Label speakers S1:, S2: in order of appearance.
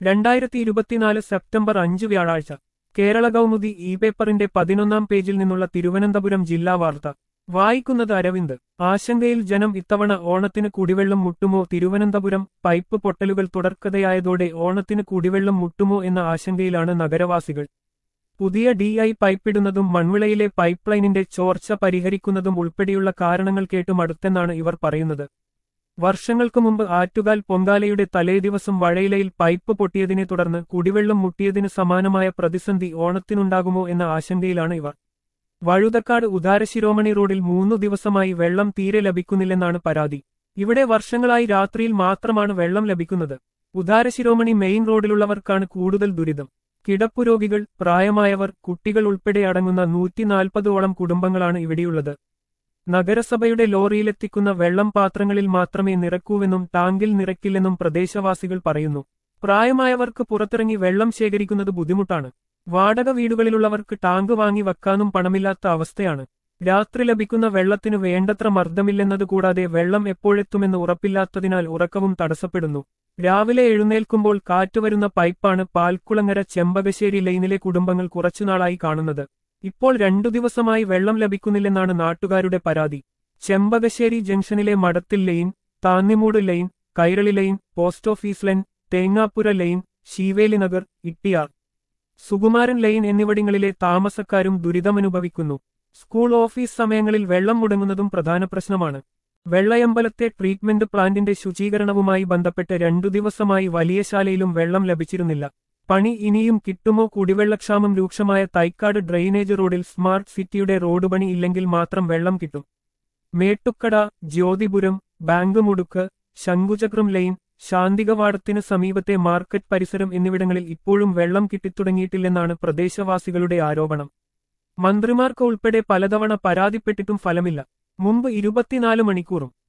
S1: രണ്ടായിരത്തി ഇരുപത്തിനാല് സെപ്റ്റംബർ അഞ്ച് വ്യാഴാഴ്ച കേരള കൗമുദി ഇ പേപ്പറിന്റെ പതിനൊന്നാം പേജിൽ നിന്നുള്ള തിരുവനന്തപുരം ജില്ലാ വാർത്ത വായിക്കുന്നത് അരവിന്ദ് ആശങ്കയിൽ ജനം ഇത്തവണ ഓണത്തിന് കുടിവെള്ളം മുട്ടുമോ തിരുവനന്തപുരം പൈപ്പ് പൊട്ടലുകൾ തുടർക്കഥയായതോടെ ഓണത്തിന് കുടിവെള്ളം മുട്ടുമോ എന്ന ആശങ്കയിലാണ് നഗരവാസികൾ പുതിയ ഡി ഐ പൈപ്പിടുന്നതും മൺവിളയിലെ പൈപ്പ് ലൈനിന്റെ ചോർച്ച പരിഹരിക്കുന്നതും ഉൾപ്പെടെയുള്ള കാരണങ്ങൾ കേട്ടും അടുത്തെന്നാണ് ഇവർ പറയുന്നത് വർഷങ്ങൾക്ക് മുമ്പ് ആറ്റുകാൽ പൊങ്കാലയുടെ തലേദിവസം വഴയിലയിൽ പൈപ്പ് പൊട്ടിയതിനെ തുടർന്ന് കുടിവെള്ളം മുട്ടിയതിന് സമാനമായ പ്രതിസന്ധി ഓണത്തിനുണ്ടാകുമോ എന്ന ആശങ്കയിലാണ് ഇവർ വഴുതക്കാട് ഉദാരശിരോമണി റോഡിൽ മൂന്നു ദിവസമായി വെള്ളം തീരെ ലഭിക്കുന്നില്ലെന്നാണ് പരാതി ഇവിടെ വർഷങ്ങളായി രാത്രിയിൽ മാത്രമാണ് വെള്ളം ലഭിക്കുന്നത് ഉദാരശിരോമണി മെയിൻ റോഡിലുള്ളവർക്കാണ് കൂടുതൽ ദുരിതം കിടപ്പുരോഗികൾ പ്രായമായവർ കുട്ടികൾ ഉൾപ്പെടെ അടങ്ങുന്ന നൂറ്റിനാൽപ്പതോളം കുടുംബങ്ങളാണ് ഇവിടെയുള്ളത് നഗരസഭയുടെ ലോറിയിലെത്തിക്കുന്ന വെള്ളം പാത്രങ്ങളിൽ മാത്രമേ നിറക്കൂവെന്നും ടാങ്കിൽ നിറയ്ക്കില്ലെന്നും പ്രദേശവാസികൾ പറയുന്നു പ്രായമായവർക്ക് പുറത്തിറങ്ങി വെള്ളം ശേഖരിക്കുന്നത് ബുദ്ധിമുട്ടാണ് വാടക വീടുകളിലുള്ളവർക്ക് ടാങ്ക് വാങ്ങി വെക്കാനും പണമില്ലാത്ത അവസ്ഥയാണ് രാത്രി ലഭിക്കുന്ന വെള്ളത്തിനു വേണ്ടത്ര മർദ്ദമില്ലെന്നതുകൂടാതെ വെള്ളം എപ്പോഴെത്തുമെന്ന് ഉറപ്പില്ലാത്തതിനാൽ ഉറക്കവും തടസ്സപ്പെടുന്നു രാവിലെ എഴുന്നേൽക്കുമ്പോൾ കാറ്റുവരുന്ന പൈപ്പാണ് പാൽക്കുളങ്ങര ചെമ്പകശ്ശേരി ലൈനിലെ കുടുംബങ്ങൾ കുറച്ചുനാളായി കാണുന്നത് ഇപ്പോൾ രണ്ടു ദിവസമായി വെള്ളം ലഭിക്കുന്നില്ലെന്നാണ് നാട്ടുകാരുടെ പരാതി ചെമ്പകശ്ശേരി ജംഗ്ഷനിലെ Madathil lane Thannimoodu lane Kairali lane post office lane Thengappura lane Sreeveli Nagar Ittiyar Sukumaran lane എന്നിവിടങ്ങളിലെ താമസക്കാരും ദുരിതമനുഭവിക്കുന്നു സ്കൂൾ ഓഫീസ് സമയങ്ങളിൽ വെള്ളം മുടങ്ങുന്നതും പ്രധാന പ്രശ്നമാണ് വെള്ളയമ്പലത്തെ ട്രീറ്റ്മെന്റ് പ്ലാന്റിന്റെ ശുചീകരണവുമായി ബന്ധപ്പെട്ട് രണ്ടു ദിവസമായി വലിയ ശാലയിലും വെള്ളം ലഭിച്ചിരുന്നില്ല പണി ഇനിയും കിട്ടുമോ കുടിവെള്ളക്ഷാമം രൂക്ഷമായ തൈക്കാട് ഡ്രെയിനേജ് റോഡിൽ സ്മാർട്ട് സിറ്റിയുടെ റോഡ് പണി ഇല്ലെങ്കിൽ മാത്രം വെള്ളം കിട്ടും മേട്ടുക്കട ജ്യോതിപുരം ബാങ്ക് മുടുക്ക് ശംഖുചക്രം ലൈൻ ശാന്തികവാടത്തിന് സമീപത്തെ മാർക്കറ്റ് പരിസരം എന്നിവിടങ്ങളിൽ ഇപ്പോഴും വെള്ളം കിട്ടിത്തുടങ്ങിയിട്ടില്ലെന്നാണ് പ്രദേശവാസികളുടെ ആരോപണം മന്ത്രിമാർക്ക് ഉൾപ്പെടെ പലതവണ പരാതിപ്പെട്ടിട്ടും ഫലമില്ല മുമ്പ് ഇരുപത്തിനാല് മണിക്കൂറും